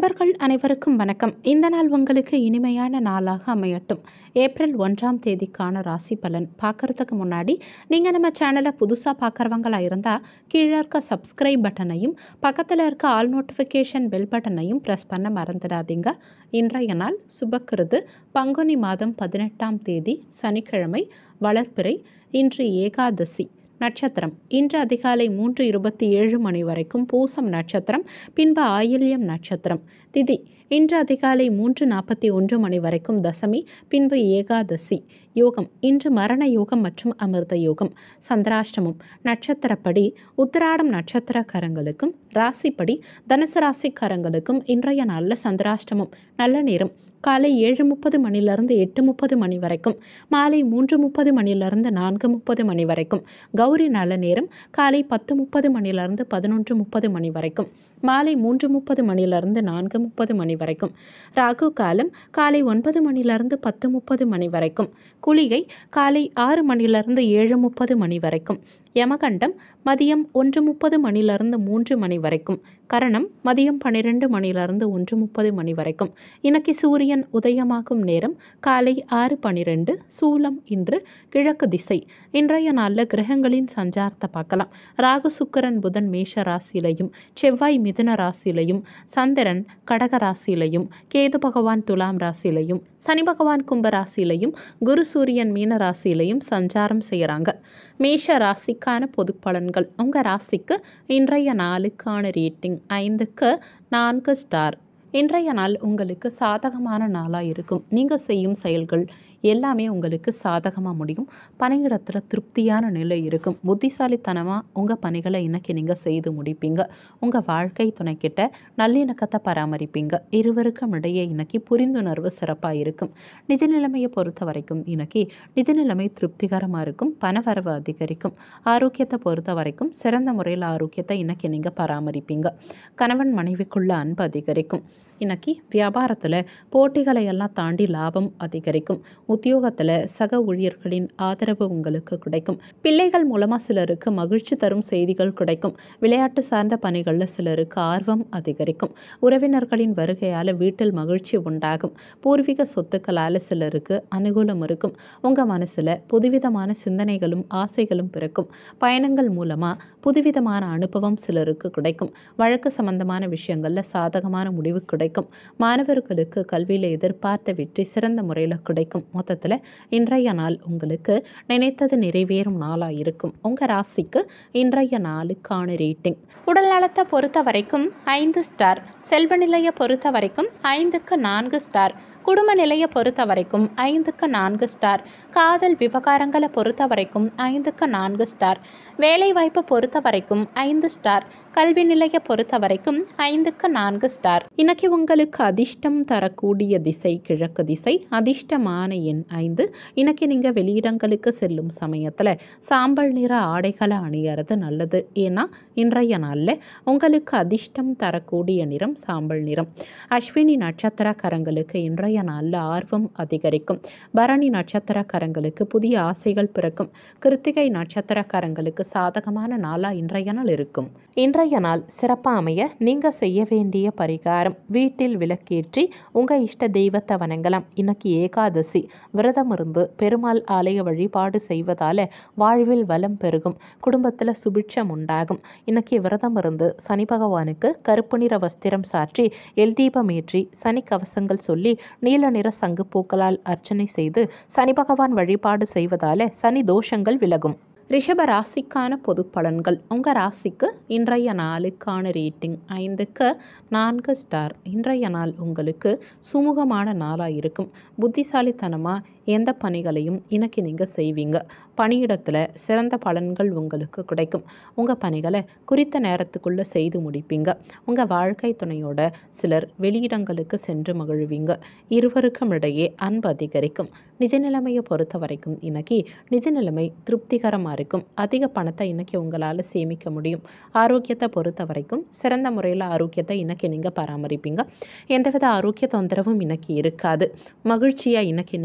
அன்பர்கள் அனைவருக்கும் வணக்கம் இந்த நாள் உங்களுக்கு இனிமையான நாளாக அமையட்டும் ஏப்ரல் ஒன்றாம் தேதிக்கான ராசி பலன் பார்க்கறதுக்கு முன்னாடி நீங்கள் நம்ம சேனலை புதுசாக பார்க்குறவங்களா இருந்தால் கீழே இருக்க சப்ஸ்கிரைப் பட்டனையும் பக்கத்தில் இருக்க ஆல் நோட்டிஃபிகேஷன் பெல் பட்டனையும் ப்ரெஸ் பண்ண மறந்துடாதீங்க இன்றைய நாள் சுபக்கிருது பங்குனி மாதம் பதினெட்டாம் தேதி சனிக்கிழமை வளர்ப்பிறை இன்று ஏகாதசி நட்சத்திரம் இன்று அதிகாலை மூன்று இருபத்தி ஏழு மணி வரைக்கும் பூசம் நட்சத்திரம் பின்பு ஆயில்யம் நட்சத்திரம் திதி இன்று அதிகாலை மூன்று நாற்பத்தி ஒன்று மணி வரைக்கும் தசமி பின்பு ஏகாதசி யோகம் இன்று மரண யோகம் மற்றும் அமிர்த யோகம் சந்திராஷ்டமம் நட்சத்திரப்படி உத்திராடம் நட்சத்திரக்காரங்களுக்கும் ராசிப்படி தனுசு ராசிக்காரங்களுக்கும் இன்றைய நாளில் சந்திராஷ்டமம் நல்ல நேரம் காலை ஏழு முப்பது மணிலிருந்து எட்டு முப்பது மணி வரைக்கும் மாலை மூன்று முப்பது மணிலிருந்து நான்கு முப்பது மணி வரைக்கும் கௌரி நல்ல நேரம் காலை பத்து முப்பது மணிலிருந்து பதினொன்று முப்பது மணி வரைக்கும் மாலை மூன்று முப்பது மணிலிருந்து நான்கு முப்பது மணி வரைக்கும் ராகு காலம் காலை ஒன்பது மணிலிருந்து பத்து முப்பது மணி வரைக்கும் குளிகை காலை ஆறு மணிலிருந்து ஏழு முப்பது மணி வரைக்கும் யமகண்டம் மதியம் ஒன்று முப்பது மணிலிருந்து மூன்று மணி வரைக்கும் கரணம் மதியம் பன்னிரெண்டு மணிலிருந்து ஒன்று முப்பது மணி வரைக்கும் இன்னைக்கு சூரியன் உதயமாகும் நேரம் காலை ஆறு பன்னிரெண்டு சூலம் இன்று கிழக்கு திசை இன்றைய நாளில் கிரகங்களின் சஞ்சாரத்தை பார்க்கலாம் ராகு சுக்கரன் புதன் மேஷ ராசியிலையும் செவ்வாய் மிதுன ராசியிலையும் சந்திரன் கடக ராசியிலையும் கேது பகவான் துலாம் ராசியிலையும் சனி பகவான் கும்ப ராசியிலையும் குரு சூரியன் மீன ராசியிலையும் சஞ்சாரம் செய்கிறாங்க மேஷ ராசிக்கான பொது பலன்கள் உங்கள் ராசிக்கு இன்றைய நாளுக்கான ரேட்டிங் ஐந்துக்கு நான்கு ஸ்டார் இன்றைய நாள் உங்களுக்கு சாதகமான நாளாக இருக்கும் நீங்கள் செய்யும் செயல்கள் எல்லாமே உங்களுக்கு சாதகமாக முடியும் பணியிடத்தில் திருப்தியான நிலை இருக்கும் புத்திசாலித்தனமாக உங்கள் பணிகளை இன்னைக்கு நீங்கள் செய்து முடிப்பீங்க உங்கள் வாழ்க்கை துணைக்கிட்ட நல்லிணக்கத்தை பராமரிப்பீங்க இருவருக்கும் இடையே இன்னைக்கு புரிந்துணர்வு சிறப்பாக இருக்கும் நிதி நிலைமையை பொறுத்த வரைக்கும் இன்னைக்கு நிதி நிலைமை திருப்திகரமாக இருக்கும் பணவரவு அதிகரிக்கும் ஆரோக்கியத்தை பொறுத்த வரைக்கும் சிறந்த முறையில் ஆரோக்கியத்தை இன்னைக்கு நீங்கள் பராமரிப்பீங்க கணவன் மனைவிக்குள்ள அன்பு அதிகரிக்கும் இன்னைக்கு வியாபாரத்தில் போட்டிகளை எல்லாம் தாண்டி லாபம் அதிகரிக்கும் உத்தியோகத்தில் சக ஊழியர்களின் ஆதரவு உங்களுக்கு கிடைக்கும் பிள்ளைகள் மூலமாக சிலருக்கு மகிழ்ச்சி தரும் செய்திகள் கிடைக்கும் விளையாட்டு சார்ந்த பணிகளில் சிலருக்கு ஆர்வம் அதிகரிக்கும் உறவினர்களின் வருகையால் வீட்டில் மகிழ்ச்சி உண்டாகும் பூர்வீக சொத்துக்களால் சிலருக்கு அனுகூலம் இருக்கும் உங்கள் மனசில் புதுவிதமான சிந்தனைகளும் ஆசைகளும் பிறக்கும் பயணங்கள் மூலமாக புதுவிதமான அனுபவம் சிலருக்கு கிடைக்கும் வழக்கு சம்பந்தமான விஷயங்களில் சாதகமான முடிவு கிடைக்கும் மாணவர்களுக்கு கல்வியில் எதிர்பார்த்த வெற்றி சிறந்த முறையில் கிடைக்கும் மொத்தத்தில் இன்றைய நாள் உங்களுக்கு நினைத்தது நிறைவேறும் நாளாக இருக்கும் உங்கள் ராசிக்கு இன்றைய நாளுக்கான ரேட்டிங் உடல் நலத்தை பொறுத்த வரைக்கும் ஐந்து ஸ்டார் செல்வ நிலையை பொறுத்த வரைக்கும் ஐந்துக்கு நான்கு ஸ்டார் குடும்ப நிலையை பொறுத்த வரைக்கும் ஐந்துக்கு நான்கு ஸ்டார் காதல் விவகாரங்களை பொறுத்த வரைக்கும் ஐந்துக்கு நான்கு ஸ்டார் வேலைவாய்ப்பு பொறுத்த வரைக்கும் ஐந்து ஸ்டார் கல்வி நிலையை பொறுத்த வரைக்கும் ஐந்துக்கு நான்கு ஸ்டார் இன்னைக்கு உங்களுக்கு அதிர்ஷ்டம் தரக்கூடிய திசை கிழக்கு திசை அதிர்ஷ்டமான எண் ஐந்து இன்னைக்கு நீங்கள் வெளியிடங்களுக்கு செல்லும் சமயத்தில் சாம்பல் நிற ஆடைகளை அணியறது நல்லது ஏன்னா இன்றைய நாளில் உங்களுக்கு அதிர்ஷ்டம் தரக்கூடிய நிறம் சாம்பல் நிறம் அஸ்வினி நட்சத்திரக்காரங்களுக்கு இன்றைய நாளில் ஆர்வம் அதிகரிக்கும் பரணி நட்சத்திரக்காரங்களுக்கு புதிய ஆசைகள் பிறக்கும் கிருத்திகை நட்சத்திரக்காரங்களுக்கு சாதகமான நாளாக இன்றைய நாள் இருக்கும் இன்றைய நாள் சிறப்பாக அமைய நீங்கள் செய்ய வேண்டிய பரிகாரம் வீட்டில் விளக்கேற்றி உங்கள் இஷ்ட தெய்வத்தை வணங்கலாம் இன்னைக்கு ஏகாதசி விரதம் இருந்து பெருமாள் ஆலய வழிபாடு செய்வதால் வாழ்வில் வளம் பெருகும் குடும்பத்தில் சுபிட்சம் உண்டாகும் இன்னைக்கு விரதம் இருந்து சனி பகவானுக்கு கருப்பு நிற வஸ்திரம் சாற்றி எல் தீபம் ஏற்றி சனி கவசங்கள் சொல்லி நீல நிற சங்கு பூக்களால் அர்ச்சனை செய்து சனி பகவான் வழிபாடு செய்வதால சனி தோஷங்கள் விலகும் ரிஷப ராசிக்கான பொது பலன்கள் உங்கள் ராசிக்கு இன்றைய நாளுக்கான ரேட்டிங் ஐந்துக்கு நான்கு ஸ்டார் இன்றைய நாள் உங்களுக்கு சுமூகமான நாளாக இருக்கும் புத்திசாலித்தனமாக எந்த பணிகளையும் இன்னைக்கு நீங்கள் செய்வீங்க பணியிடத்தில் சிறந்த பலன்கள் உங்களுக்கு கிடைக்கும் உங்கள் பணிகளை குறித்த நேரத்துக்குள்ளே செய்து முடிப்பீங்க உங்கள் வாழ்க்கை துணையோட சிலர் வெளியிடங்களுக்கு சென்று மகிழ்வீங்க இருவருக்கும் இடையே அன்பு அதிகரிக்கும் நிதி நிலைமையை பொறுத்த வரைக்கும் இன்னைக்கு நிதி நிலைமை திருப்திகரமாக இருக்கும் அதிக பணத்தை இன்னைக்கு உங்களால் சேமிக்க முடியும் ஆரோக்கியத்தை பொறுத்த வரைக்கும் சிறந்த முறையில் ஆரோக்கியத்தை இன்னைக்கு நீங்கள் பராமரிப்பீங்க எந்தவித ஆரோக்கிய தொந்தரவும் இன்னைக்கு இருக்காது மகிழ்ச்சியாக இன்னைக்கு நீங்கள் இருப்பீங்க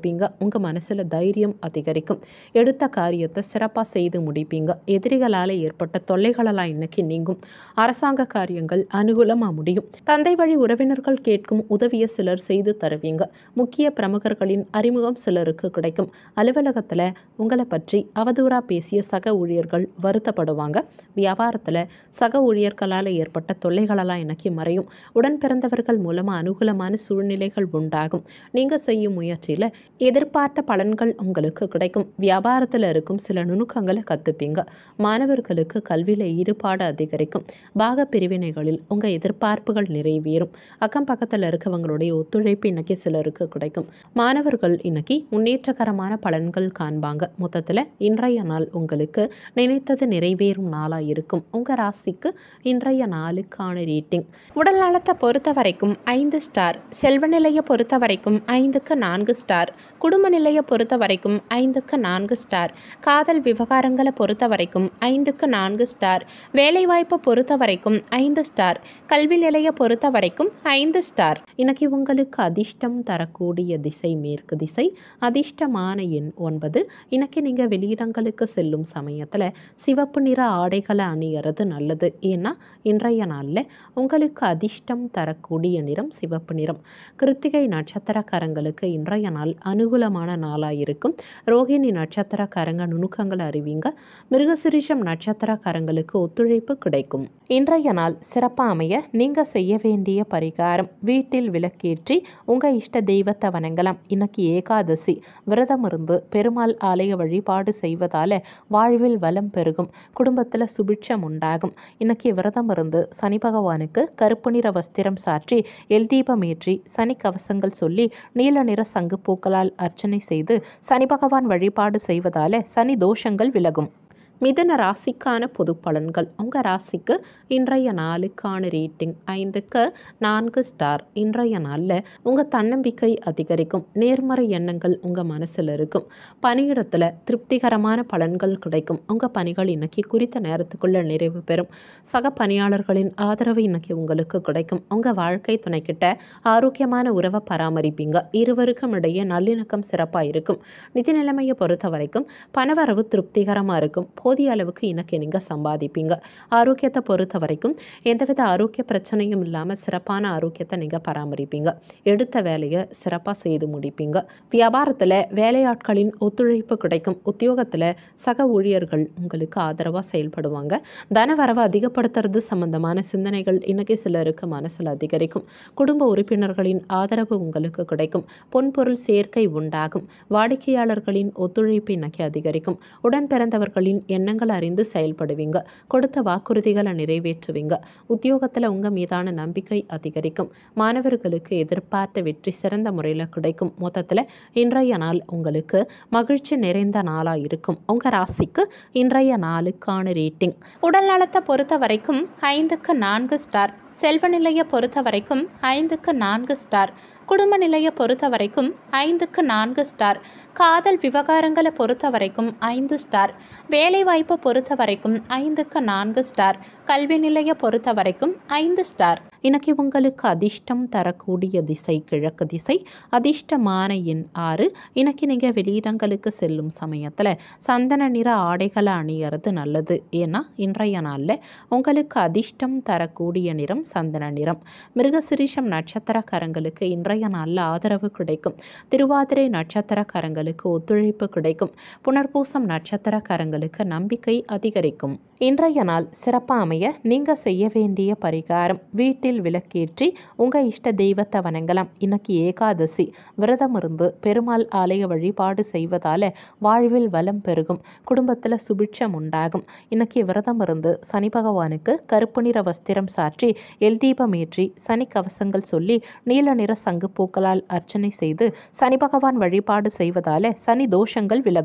இருப்பீங்க உங்கள் மனசில் தைரியம் அதிகரிக்கும் எடுத்த காரியத்தை சிறப்பாக செய்து முடிப்பீங்க எதிரிகளால் ஏற்பட்ட தொல்லைகளெல்லாம் இன்னைக்கு நீங்கும் அரசாங்க காரியங்கள் அனுகூலமாக முடியும் தந்தை வழி உறவினர்கள் கேட்கும் உதவியை சிலர் செய்து தருவீங்க முக்கிய பிரமுகர்களின் அறிமுகம் சிலருக்கு கிடைக்கும் அலுவலகத்தில் உங்களை பற்றி அவதூறாக பேசிய சக ஊழியர்கள் வருத்தப்படுவாங்க வியாபாரத்தில் சக ஊழியர்களால் ஏற்பட்ட தொல்லைகளெல்லாம் இன்னைக்கு மறையும் உடன் பிறந்தவர்கள் மூலமாக அனுகூலமான சூழ்நிலைகள் உண்டாகும் நீங்கள் செய்யும் முயற்சியில் எதிர்பார்த்த பலன்கள் உங்களுக்கு கிடைக்கும் வியாபாரத்தில் இருக்கும் சில நுணுக்கங்களை கற்றுப்பீங்க மாணவர்களுக்கு கல்வியில் ஈடுபாடு அதிகரிக்கும் பாக பிரிவினைகளில் உங்கள் எதிர்பார்ப்புகள் நிறைவேறும் அக்கம் பக்கத்தில் இருக்கவங்களுடைய ஒத்துழைப்பு இன்னைக்கு சிலருக்கு கிடைக்கும் மாணவர்கள் இன்னைக்கு முன்னேற்றகரமான பலன்கள் காண்பாங்க மொத்தத்தில் இன்றைய நாள் உங்களுக்கு நினைத்தது நிறைவேறும் நாளாக இருக்கும் உங்கள் ராசிக்கு இன்றைய நாளுக்கான ரேட்டிங் உடல் நலத்தை பொறுத்த வரைக்கும் ஐந்து ஸ்டார் செல்வ நிலையை பொறுத்த வரைக்கும் ஐந்துக்கு நான்கு ஸ்டார் குடும்ப நிலையை பொறுத்த வரைக்கும் ஐந்துக்கு நான்கு ஸ்டார் காதல் விவகாரங்களை பொறுத்த வரைக்கும் ஐந்துக்கு நான்கு ஸ்டார் வேலைவாய்ப்பை பொறுத்த வரைக்கும் ஐந்து ஸ்டார் கல்வி நிலையை பொறுத்த வரைக்கும் ஐந்து ஸ்டார் இன்னைக்கு உங்களுக்கு அதிர்ஷ்டம் தரக்கூடிய திசை மேற்கு திசை அதிர்ஷ்டமான எண் ஒன்பது இன்னைக்கு நீங்கள் வெளியிடங்களுக்கு செல்லும் சமயத்தில் சிவப்பு நிற ஆடைகளை அணியறது நல்லது ஏன்னா இன்றைய நாளில் உங்களுக்கு அதிர்ஷ்டம் தரக்கூடிய நிறம் சிவப்பு நிறம் கிருத்திகை நட்சத்திரக்காரங்களுக்கு இன்றைய நாள் அனுகூலமான நாளாக இருக்கும் ரோகிணி நட்சத்திரக்காரங்க நுணுக்கங்களை அறிவிங்க மிருகசிரிஷம் நட்சத்திரக்காரங்களுக்கு ஒத்துழைப்பு கிடைக்கும் இன்றைய நாள் சிறப்பாக அமைய நீங்கள் செய்ய வேண்டிய பரிகாரம் வீட்டில் விளக்கேற்றி உங்கள் இஷ்ட தெய்வத்தை வணங்கலாம் இன்னைக்கு ஏகாதசி விரதம் இருந்து பெருமாள் ஆலய வழிபாடு செய்வதால் வாழ்வில் வளம் பெருகும் குடும்பத்தில் சுபிட்சம் உண்டாகும் இன்னைக்கு விரதம் இருந்து சனி பகவானுக்கு கருப்பு நிற வஸ்திரம் சாற்றி எல் தீபம் ஏற்றி சனி கவசங்கள் சொல்லி நீல நிற சங்கு பூக்களால் அர்ச்சனை செய்து சனி பகவான் வழிபாடு செய்வதால சனி தோஷங்கள் விலகும் மிதுன ராசிக்கான பொது பலன்கள் உங்கள் ராசிக்கு இன்றைய நாளுக்கான ரேட்டிங் ஐந்துக்கு நான்கு ஸ்டார் இன்றைய நாளில் உங்கள் தன்னம்பிக்கை அதிகரிக்கும் நேர்மறை எண்ணங்கள் உங்கள் மனசில் இருக்கும் பணியிடத்தில் திருப்திகரமான பலன்கள் கிடைக்கும் உங்கள் பணிகள் இன்னைக்கு குறித்த நேரத்துக்குள்ளே நிறைவு பெறும் சக பணியாளர்களின் ஆதரவு இன்னைக்கு உங்களுக்கு கிடைக்கும் உங்கள் வாழ்க்கை துணைக்கிட்ட ஆரோக்கியமான உறவை பராமரிப்பீங்க இருவருக்கும் இடையே நல்லிணக்கம் சிறப்பாக இருக்கும் நிதி நிலைமையை பொறுத்த வரைக்கும் பணவரவு திருப்திகரமாக இருக்கும் போதிய அளவுக்கு இன்னைக்கு நீங்கள் சம்பாதிப்பீங்க ஆரோக்கியத்தை பொறுத்த வரைக்கும் எந்தவித ஆரோக்கிய பிரச்சனையும் இல்லாமல் சிறப்பான ஆரோக்கியத்தை நீங்கள் பராமரிப்பீங்க எடுத்த வேலையை சிறப்பாக செய்து முடிப்பீங்க வியாபாரத்தில் வேலையாட்களின் ஒத்துழைப்பு கிடைக்கும் உத்தியோகத்தில் சக ஊழியர்கள் உங்களுக்கு ஆதரவாக செயல்படுவாங்க தனவரவை அதிகப்படுத்துறது சம்பந்தமான சிந்தனைகள் இன்னைக்கு சிலருக்கு மனசில் அதிகரிக்கும் குடும்ப உறுப்பினர்களின் ஆதரவு உங்களுக்கு கிடைக்கும் பொன்பொருள் சேர்க்கை உண்டாகும் வாடிக்கையாளர்களின் ஒத்துழைப்பு இன்னைக்கு அதிகரிக்கும் உடன் பிறந்தவர்களின் எண்ணங்களை அறிந்து செயல்படுவீங்க கொடுத்த வாக்குறுதிகளை நிறைவேற்றுவீங்க உத்தியோகத்தில் உங்கள் மீதான நம்பிக்கை அதிகரிக்கும் மாணவர்களுக்கு எதிர்பார்த்த வெற்றி சிறந்த முறையில் கிடைக்கும் மொத்தத்தில் இன்றைய நாள் உங்களுக்கு மகிழ்ச்சி நிறைந்த நாளாக இருக்கும் உங்கள் ராசிக்கு இன்றைய நாளுக்கான ரேட்டிங் உடல் நலத்தை பொறுத்த வரைக்கும் ஐந்துக்கு நான்கு ஸ்டார் செல்வ நிலையை பொறுத்த வரைக்கும் ஐந்துக்கு நான்கு ஸ்டார் குடும்ப நிலையை பொறுத்த வரைக்கும் ஐந்துக்கு நான்கு ஸ்டார் காதல் விவகாரங்களை பொறுத்த வரைக்கும் ஐந்து ஸ்டார் வேலைவாய்ப்பை பொறுத்த வரைக்கும் ஐந்துக்கு நான்கு ஸ்டார் கல்வி நிலையை பொறுத்த வரைக்கும் ஐந்து ஸ்டார் இன்னைக்கு உங்களுக்கு அதிர்ஷ்டம் தரக்கூடிய திசை கிழக்கு திசை அதிர்ஷ்டமான எண் ஆறு இன்னைக்கு நீங்கள் வெளியிடங்களுக்கு செல்லும் சமயத்தில் சந்தன நிற ஆடைகளை அணியறது நல்லது ஏன்னா இன்றைய நாளில் உங்களுக்கு அதிர்ஷ்டம் தரக்கூடிய நிறம் சந்தன நிறம் மிருகசிரீஷம் நட்சத்திரக்காரங்களுக்கு இன்றைய நாளில் ஆதரவு கிடைக்கும் திருவாதிரை நட்சத்திரக்காரங்களுக்கு ஒத்துழைப்பு கிடைக்கும் புனர்பூசம் நட்சத்திரக்காரங்களுக்கு நம்பிக்கை அதிகரிக்கும் இன்றைய நாள் சிறப்பாக அமைய நீங்கள் செய்ய வேண்டிய பரிகாரம் வீட்டில் விளக்கேற்றி உங்கள் இஷ்ட தெய்வத்தை வணங்கலாம் இன்னைக்கு ஏகாதசி விரதம் இருந்து பெருமாள் ஆலய வழிபாடு செய்வதால் வாழ்வில் வளம் பெருகும் குடும்பத்தில் சுபிட்சம் உண்டாகும் இன்னைக்கு விரதம் இருந்து சனி பகவானுக்கு கருப்பு நிற வஸ்திரம் சாற்றி எல் தீபம் ஏற்றி சனி கவசங்கள் சொல்லி நீல நிற சங்கு பூக்களால் அர்ச்சனை செய்து சனி பகவான் வழிபாடு செய்வதால சனி தோஷங்கள் விலகும்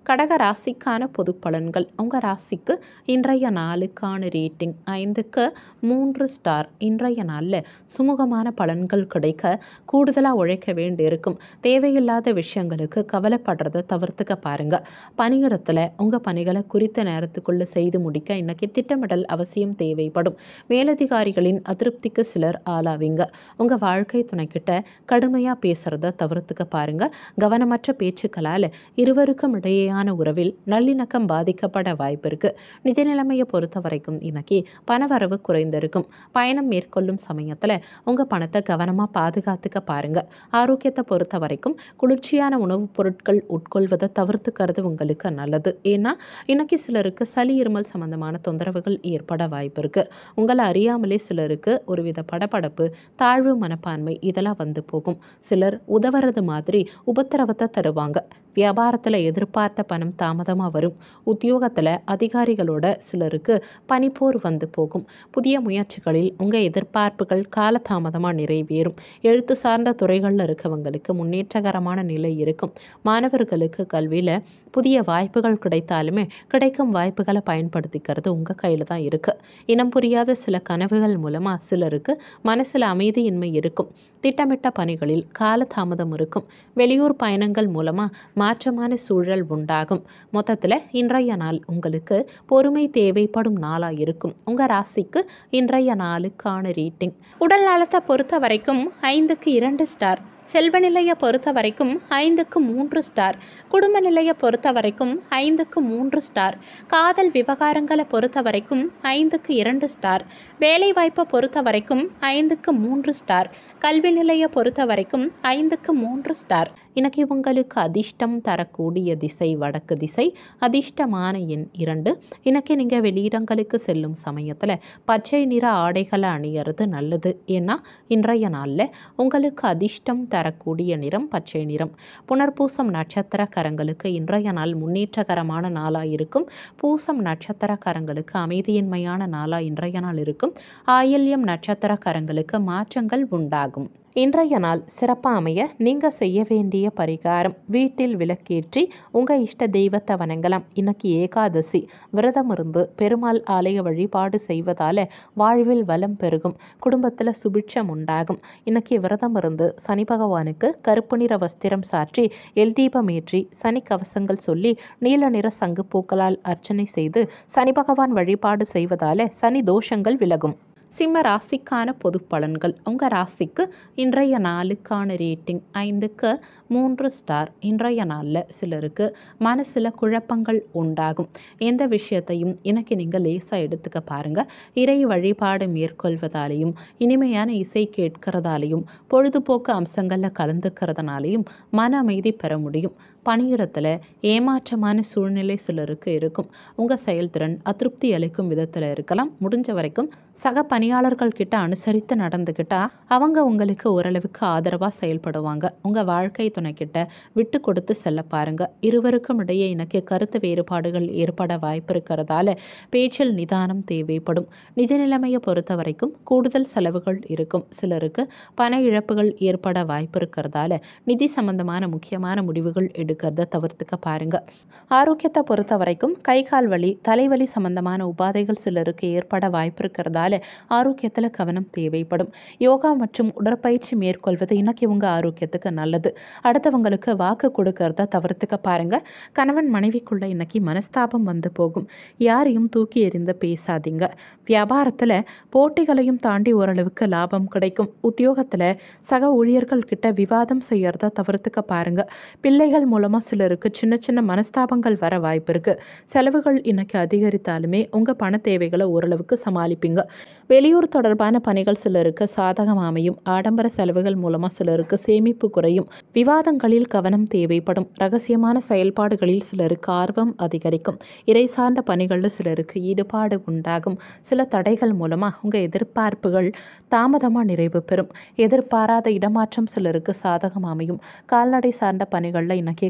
கடக ராசிக்கான பொது பலன்கள் உங்கள் ராசிக்கு இன்றைய நாளுக்கான ரேட்டிங் ஐந்துக்கு மூன்று ஸ்டார் இன்றைய நாளில் சுமூகமான பலன்கள் கிடைக்க கூடுதலாக உழைக்க வேண்டியிருக்கும் தேவையில்லாத விஷயங்களுக்கு கவலைப்படுறத தவிர்த்துக்க பாருங்க பணியிடத்தில் உங்கள் பணிகளை குறித்த நேரத்துக்குள்ளே செய்து முடிக்க இன்னைக்கு திட்டமிடல் அவசியம் தேவைப்படும் மேலதிகாரிகளின் அதிருப்திக்கு சிலர் ஆளாவீங்க உங்கள் வாழ்க்கை துணைக்கிட்ட கடுமையாக பேசுகிறத தவிர்த்துக்க பாருங்க கவனமற்ற பேச்சுக்களால் இருவருக்கும் இடையேயான உறவில் நல்லிணக்கம் பாதிக்கப்பட வாய்ப்பு இருக்கு நிதி நிலைமையை பொறுத்த வரைக்கும் இன்னைக்கு பணவரவு குறைந்திருக்கும் பயணம் மேற்கொள்ளும் சமயத்தில் உங்கள் பணத்தை கவனமாக பாதுகாத்துக்க பாருங்க ஆரோக்கியத்தை பொறுத்த வரைக்கும் குளிர்ச்சியான உணவுப் பொருட்கள் உட்கொள்வதை தவிர்த்துக்கிறது உங்களுக்கு நல்லது ஏன்னா இன்னைக்கு சிலருக்கு சளி இருமல் சம்பந்தமான தொந்தரவுகள் ஏற்பட வாய்ப்பு இருக்கு உங்களை அறியாமலே சிலருக்கு ஒருவித படபடப்பு தாழ்வு மனப்பான்மை இதெல்லாம் வந்து போகும் சிலர் உதவுறது மாதிரி உபத்திரவத்தை தருவாங்க வியாபாரத்தில் எதிர்பார்த்த பணம் தாமதமாக வரும் உத்தியோகத்தில் அதிகாரிகளோட சிலருக்கு பனிப்போர் வந்து போகும் புதிய முயற்சிகளில் உங்கள் எதிர்பார்ப்புகள் காலதாமதமாக நிறைவேறும் எழுத்து சார்ந்த துறைகளில் இருக்கவங்களுக்கு முன்னேற்றகரமான நிலை இருக்கும் மாணவர்களுக்கு கல்வியில் புதிய வாய்ப்புகள் கிடைத்தாலுமே கிடைக்கும் வாய்ப்புகளை பயன்படுத்திக்கிறது உங்கள் கையில் தான் இருக்குது இனம் புரியாத சில கனவுகள் மூலமாக சிலருக்கு மனசில் அமைதியின்மை இருக்கும் திட்டமிட்ட பணிகளில் காலதாமதம் இருக்கும் வெளியூர் பயணங்கள் மூலமாக மாற்றமான சூழல் உண்டாகும் மொத்தத்தில் இன்றைய நாள் உங்களுக்கு பொறுமை தேவைப்படும் நாளாக இருக்கும் உங்கள் ராசிக்கு இன்றைய நாளுக்கான ரேட்டிங் உடல் நலத்தை பொறுத்த வரைக்கும் ஐந்துக்கு இரண்டு ஸ்டார் செல்வ நிலையை பொறுத்த வரைக்கும் ஐந்துக்கு மூன்று ஸ்டார் குடும்ப நிலையை பொறுத்த வரைக்கும் ஐந்துக்கு மூன்று ஸ்டார் காதல் விவகாரங்களை பொறுத்த வரைக்கும் ஐந்துக்கு இரண்டு ஸ்டார் வேலைவாய்ப்பை பொறுத்த வரைக்கும் ஐந்துக்கு மூன்று ஸ்டார் கல்வி நிலையை பொறுத்த வரைக்கும் ஐந்துக்கு மூன்று ஸ்டார் இன்னைக்கு உங்களுக்கு அதிர்ஷ்டம் தரக்கூடிய திசை வடக்கு திசை அதிர்ஷ்டமான எண் இரண்டு இன்னைக்கு நீங்கள் வெளியிடங்களுக்கு செல்லும் சமயத்தில் பச்சை நிற ஆடைகளை அணியறது நல்லது ஏன்னா இன்றைய நாளில் உங்களுக்கு அதிர்ஷ்டம் தரக்கூடிய நிறம் பச்சை நிறம் புனர்பூசம் நட்சத்திரக்காரங்களுக்கு இன்றைய நாள் முன்னேற்றகரமான நாளாக இருக்கும் பூசம் நட்சத்திரக்காரங்களுக்கு அமைதியின்மையான நாளாக இன்றைய நாள் இருக்கும் ஆயில்யம் நட்சத்திரக்காரங்களுக்கு மாற்றங்கள் உண்டாகும் இன்றைய நாள் சிறப்பாக அமைய நீங்கள் செய்ய வேண்டிய பரிகாரம் வீட்டில் விளக்கேற்றி உங்கள் இஷ்ட தெய்வத்தை வணங்கலாம் இன்னைக்கு ஏகாதசி விரதம் இருந்து பெருமாள் ஆலய வழிபாடு செய்வதால் வாழ்வில் வளம் பெருகும் குடும்பத்தில் சுபிட்சம் உண்டாகும் இன்னைக்கு விரதம் இருந்து சனி பகவானுக்கு கருப்பு நிற வஸ்திரம் சாற்றி எல் தீபம் ஏற்றி சனி கவசங்கள் சொல்லி நீல நிற சங்கு பூக்களால் அர்ச்சனை செய்து சனி பகவான் வழிபாடு செய்வதால் சனி தோஷங்கள் விலகும் சிம்ம ராசிக்கான பொது பலன்கள் உங்கள் ராசிக்கு இன்றைய நாளுக்கான ரேட்டிங் ஐந்துக்கு மூன்று ஸ்டார் இன்றைய நாளில் சிலருக்கு மனசில் குழப்பங்கள் உண்டாகும் எந்த விஷயத்தையும் எனக்கு நீங்கள் லேசாக எடுத்துக்க பாருங்கள் இறை வழிபாடு மேற்கொள்வதாலேயும் இனிமையான இசை கேட்கறதாலேயும் பொழுதுபோக்கு அம்சங்களில் கலந்துக்கிறதுனாலையும் மன அமைதி பெற முடியும் பணியிடத்தில் ஏமாற்றமான சூழ்நிலை சிலருக்கு இருக்கும் உங்கள் செயல்திறன் அதிருப்தி அளிக்கும் விதத்தில் இருக்கலாம் முடிஞ்ச வரைக்கும் சக பணியாளர்கள் கிட்ட அனுசரித்து நடந்துக்கிட்டா அவங்க உங்களுக்கு ஓரளவுக்கு ஆதரவாக செயல்படுவாங்க உங்கள் வாழ்க்கை துணைக்கிட்ட விட்டு கொடுத்து செல்ல பாருங்க இருவருக்கும் இடையே எனக்கு கருத்து வேறுபாடுகள் ஏற்பட வாய்ப்பு இருக்கிறதால பேச்சில் நிதானம் தேவைப்படும் நிதி நிலைமையை பொறுத்த வரைக்கும் கூடுதல் செலவுகள் இருக்கும் சிலருக்கு பண இழப்புகள் ஏற்பட வாய்ப்பு இருக்கிறதால நிதி சம்பந்தமான முக்கியமான முடிவுகள் எடுக்கிறத தவிர்த்துக்க பாருங்க ஆரோக்கியத்தை பொறுத்த வரைக்கும் கை கால் வலி தலைவலி சம்பந்தமான உபாதைகள் சிலருக்கு ஏற்பட வாய்ப்பு இருக்கிறதால ஆரோக்கியத்தில் கவனம் தேவைப்படும் யோகா மற்றும் உடற்பயிற்சி மேற்கொள்வது இன்னைக்கு உங்கள் ஆரோக்கியத்துக்கு நல்லது அடுத்தவங்களுக்கு வாக்கு கொடுக்கறத தவிர்த்துக்க பாருங்க கணவன் மனைவிக்குள்ள இன்னைக்கு மனஸ்தாபம் வந்து போகும் யாரையும் தூக்கி எறிந்து பேசாதீங்க வியாபாரத்தில் போட்டிகளையும் தாண்டி ஓரளவுக்கு லாபம் கிடைக்கும் உத்தியோகத்தில் சக ஊழியர்கள் கிட்ட விவாதம் செய்யறத தவிர்த்துக்க பாருங்க பிள்ளைகள் மூலமாக சிலருக்கு சின்ன சின்ன மனஸ்தாபங்கள் வர வாய்ப்பு இருக்கு செலவுகள் இன்னைக்கு அதிகரித்தாலுமே உங்கள் பண தேவைகளை ஓரளவுக்கு சமாளிப்பீங்க வெளியூர் தொடர்பான பணிகள் சிலருக்கு சாதகம் அமையும் ஆடம்பர செலவுகள் மூலமாக சிலருக்கு சேமிப்பு குறையும் விவாதங்களில் கவனம் தேவைப்படும் ரகசியமான செயல்பாடுகளில் சிலருக்கு ஆர்வம் அதிகரிக்கும் இறை சார்ந்த பணிகளில் சிலருக்கு ஈடுபாடு உண்டாகும் சில தடைகள் மூலமாக உங்கள் எதிர்பார்ப்புகள் தாமதமாக நிறைவு பெறும் எதிர்பாராத இடமாற்றம் சிலருக்கு சாதகம் அமையும் கால்நடை சார்ந்த பணிகளில் இன்னைக்கு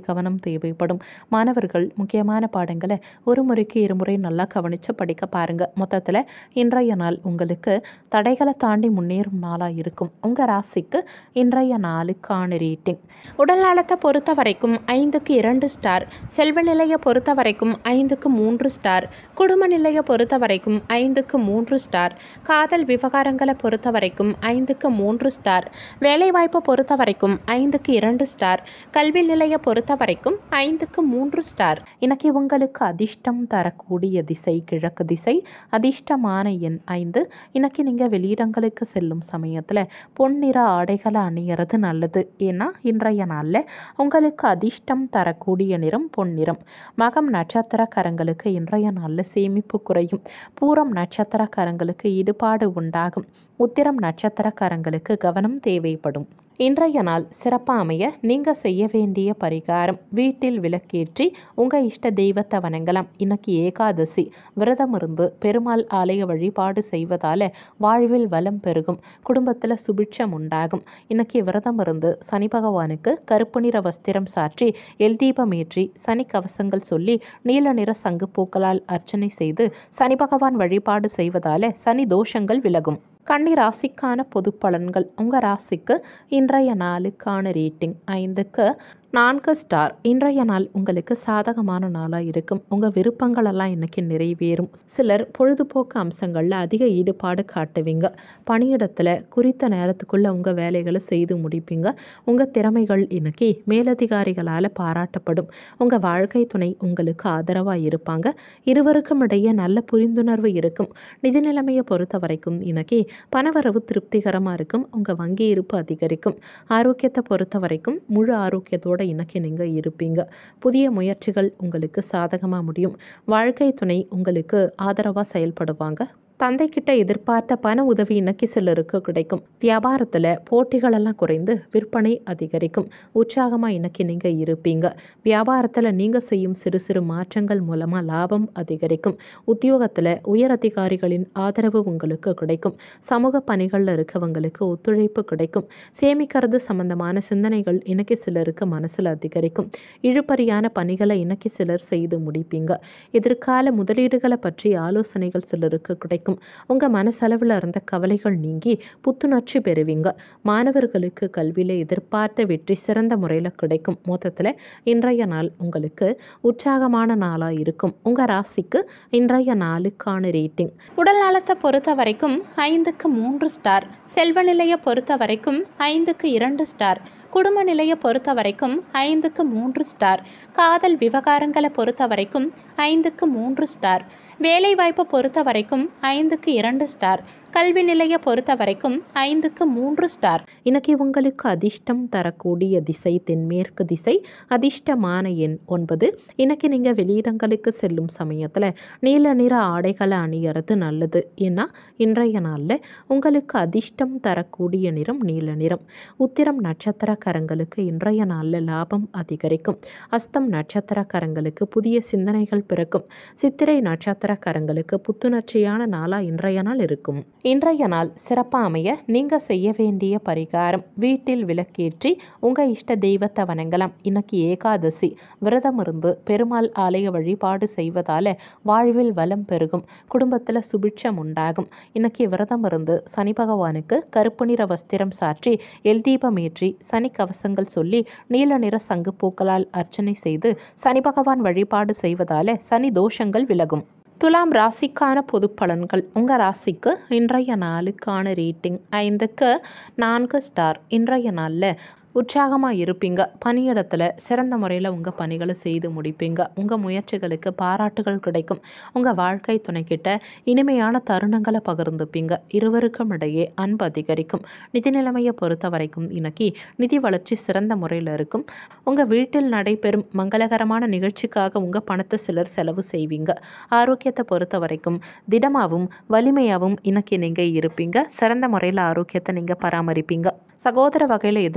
கவனம் தேவைப்படும் மாணவர்கள் முக்கியமான பாடங்களை ஒரு முறைக்கு இருமுறை நல்லா கவனித்து படிக்க பாருங்கள் மொத்தத்தில் இன்றைய நாள் உங்களுக்கு தடைகளை தாண்டி முன்னேறும் நாளாக இருக்கும் உங்கள் ராசிக்கு இன்றைய நாளுக்கான ரேட்டிங் உடல் நலத்தை பொறுத்த வரைக்கும் ஐந்துக்கு இரண்டு ஸ்டார் செல்வ நிலையை பொறுத்த வரைக்கும் ஐந்துக்கு மூன்று ஸ்டார் குடும்ப நிலையை பொறுத்த வரைக்கும் ஐந்துக்கு மூன்று ஸ்டார் காதல் விவகாரங்களை பொறுத்த வரைக்கும் ஐந்துக்கு மூன்று ஸ்டார் வேலைவாய்ப்பை பொறுத்த வரைக்கும் ஐந்துக்கு இரண்டு ஸ்டார் கல்வி நிலையை பொறுத்த வரைக்கும் ஐந்துக்கு மூன்று ஸ்டார் இன்னைக்கு உங்களுக்கு அதிர்ஷ்டம் தரக்கூடிய திசை கிழக்கு திசை அதிர்ஷ்டமான எண் ஐந்து இன்னைக்கு நீங்கள் வெளியிடங்களுக்கு செல்லும் சமயத்தில் பொன்னிற ஆடைகளை அணியறது நல்லது ஏன்னா இன்றைய நாளில் உங்களுக்கு அதிர்ஷ்டம் தரக்கூடிய நிறம் பொன்னிறம் மகம் நட்சத்திரக்காரங்களுக்கு இன்றைய நாளில் சேமிப்பு குறையும் பூரம் நட்சத்திரக்காரங்களுக்கு ஈடுபாடு உண்டாகும் உத்திரம் நட்சத்திரக்காரங்களுக்கு கவனம் தேவைப்படும் இன்றைய நாள் சிறப்பாக அமைய நீங்கள் செய்ய வேண்டிய பரிகாரம் வீட்டில் விளக்கேற்றி உங்கள் இஷ்ட தெய்வத்தை வணங்கலாம் இன்னைக்கு ஏகாதசி விரதம் இருந்து பெருமாள் ஆலய வழிபாடு செய்வதால் வாழ்வில் வளம் பெருகும் குடும்பத்தில் சுபிட்சம் உண்டாகும் இன்னைக்கு விரதம் இருந்து சனி பகவானுக்கு கருப்பு நிற வஸ்திரம் சாற்றி எல் தீபம் ஏற்றி சனி கவசங்கள் சொல்லி நீல நிற சங்கு பூக்களால் அர்ச்சனை செய்து சனி பகவான் வழிபாடு செய்வதால் சனி தோஷங்கள் விலகும் கன்னி ராசிக்கான பொது பலன்கள் உங்கள் ராசிக்கு இன்றைய நாளுக்கான ரேட்டிங் ஐந்துக்கு நான்கு ஸ்டார் இன்றைய நாள் உங்களுக்கு சாதகமான நாளாக இருக்கும் உங்கள் விருப்பங்களெல்லாம் இன்றைக்கி நிறைவேறும் சிலர் பொழுதுபோக்கு அம்சங்களில் அதிக ஈடுபாடு காட்டுவீங்க பணியிடத்தில் குறித்த நேரத்துக்குள்ளே உங்கள் வேலைகளை செய்து முடிப்பீங்க உங்கள் திறமைகள் இன்னைக்கு மேலதிகாரிகளால் பாராட்டப்படும் உங்கள் வாழ்க்கை துணை உங்களுக்கு ஆதரவாக இருப்பாங்க இருவருக்கும் இடையே நல்ல புரிந்துணர்வு இருக்கும் நிதி நிலைமையை பொறுத்த வரைக்கும் இன்னைக்கு பணவரவு திருப்திகரமாக இருக்கும் உங்கள் வங்கி இருப்பு அதிகரிக்கும் ஆரோக்கியத்தை பொறுத்த வரைக்கும் முழு ஆரோக்கியத்தோட இன்னைக்கு நீங்கள் இருப்பீங்க புதிய முயற்சிகள் உங்களுக்கு சாதகமாக முடியும் வாழ்க்கை துணை உங்களுக்கு ஆதரவாக செயல்படுவாங்க தந்தைக்கிட்ட எதிர்பார்த்த பண உதவி இன்னைக்கு சிலருக்கு கிடைக்கும் வியாபாரத்தில் போட்டிகளெல்லாம் குறைந்து விற்பனை அதிகரிக்கும் உற்சாகமாக இன்னைக்கு நீங்கள் இருப்பீங்க வியாபாரத்தில் நீங்கள் செய்யும் சிறு சிறு மாற்றங்கள் மூலமாக லாபம் அதிகரிக்கும் உத்தியோகத்தில் உயர் அதிகாரிகளின் ஆதரவு உங்களுக்கு கிடைக்கும் சமூக பணிகளில் இருக்கவங்களுக்கு ஒத்துழைப்பு கிடைக்கும் சேமிக்கிறது சம்பந்தமான சிந்தனைகள் இன்னைக்கு சிலருக்கு மனசில் அதிகரிக்கும் இழுபறியான பணிகளை இன்னைக்கு சிலர் செய்து முடிப்பீங்க எதிர்கால முதலீடுகளை பற்றி ஆலோசனைகள் சிலருக்கு கிடைக்கும் உங்கள் மனசளவில் இருந்த கவலைகள் நீங்கி புத்துணர்ச்சி பெறுவீங்க மாணவர்களுக்கு கல்வியில் எதிர்பார்த்த வெற்றி சிறந்த முறையில் கிடைக்கும் மொத்தத்தில் இன்றைய நாள் உங்களுக்கு உற்சாகமான நாளாக இருக்கும் உங்கள் ராசிக்கு இன்றைய நாளுக்கான ரேட்டிங் உடல் நலத்தை பொறுத்த வரைக்கும் ஐந்துக்கு மூன்று ஸ்டார் செல்வ நிலையை பொறுத்த வரைக்கும் ஐந்துக்கு இரண்டு ஸ்டார் குடும்ப நிலையை பொறுத்த வரைக்கும் ஐந்துக்கு மூன்று ஸ்டார் காதல் விவகாரங்களை பொறுத்த வரைக்கும் ஐந்துக்கு மூன்று ஸ்டார் வேலைவாய்ப்பை பொறுத்த வரைக்கும் ஐந்துக்கு இரண்டு ஸ்டார் கல்வி நிலையை பொறுத்த வரைக்கும் ஐந்துக்கு மூன்று ஸ்டார் இன்னைக்கு உங்களுக்கு அதிர்ஷ்டம் தரக்கூடிய திசை தென்மேற்கு திசை அதிர்ஷ்டமான எண் ஒன்பது இன்னைக்கு நீங்கள் வெளியிடங்களுக்கு செல்லும் சமயத்தில் நீல நிற ஆடைகளை அணியறது நல்லது ஏன்னா இன்றைய நாளில் உங்களுக்கு அதிர்ஷ்டம் தரக்கூடிய நிறம் நீல நிறம் உத்திரம் நட்சத்திரக்காரங்களுக்கு இன்றைய நாளில் லாபம் அதிகரிக்கும் அஸ்தம் நட்சத்திரக்காரங்களுக்கு புதிய சிந்தனைகள் பிறக்கும் சித்திரை நட்சத்திரக்காரங்களுக்கு புத்துணர்ச்சியான நாளாக இன்றைய நாள் இருக்கும் இன்றைய நாள் சிறப்பாக அமைய நீங்கள் செய்ய வேண்டிய பரிகாரம் வீட்டில் விளக்கேற்றி உங்கள் இஷ்ட தெய்வத்தை வணங்கலாம் இன்னைக்கு ஏகாதசி விரதம் இருந்து பெருமாள் ஆலய வழிபாடு செய்வதால் வாழ்வில் வளம் பெருகும் குடும்பத்தில் சுபிட்சம் உண்டாகும் இன்னைக்கு விரதம் இருந்து சனி பகவானுக்கு கருப்பு நிற வஸ்திரம் சாற்றி எல் தீபம் ஏற்றி சனி கவசங்கள் சொல்லி நீல நிற சங்கு பூக்களால் அர்ச்சனை செய்து சனி பகவான் வழிபாடு செய்வதால் சனி தோஷங்கள் விலகும் துலாம் ராசிக்கான பொது பலன்கள் உங்கள் ராசிக்கு இன்றைய நாளுக்கான ரேட்டிங் ஐந்துக்கு நான்கு ஸ்டார் இன்றைய நாளில் உற்சாகமாக இருப்பீங்க பணியிடத்தில் சிறந்த முறையில் உங்கள் பணிகளை செய்து முடிப்பீங்க உங்கள் முயற்சிகளுக்கு பாராட்டுகள் கிடைக்கும் உங்கள் வாழ்க்கை துணைக்கிட்ட இனிமையான தருணங்களை பகிர்ந்துப்பீங்க இருவருக்கும் இடையே அன்பு அதிகரிக்கும் நிதி நிலைமையை பொறுத்த வரைக்கும் இன்னைக்கு நிதி வளர்ச்சி சிறந்த முறையில் இருக்கும் உங்கள் வீட்டில் நடைபெறும் மங்களகரமான நிகழ்ச்சிக்காக உங்கள் பணத்தை சிலர் செலவு செய்வீங்க ஆரோக்கியத்தை பொறுத்த வரைக்கும் திடமாகவும் வலிமையாகவும் இன்னைக்கு நீங்கள் இருப்பீங்க சிறந்த முறையில் ஆரோக்கியத்தை நீங்கள் பராமரிப்பீங்க சகோதர வகையில் எதிர்பார்த்த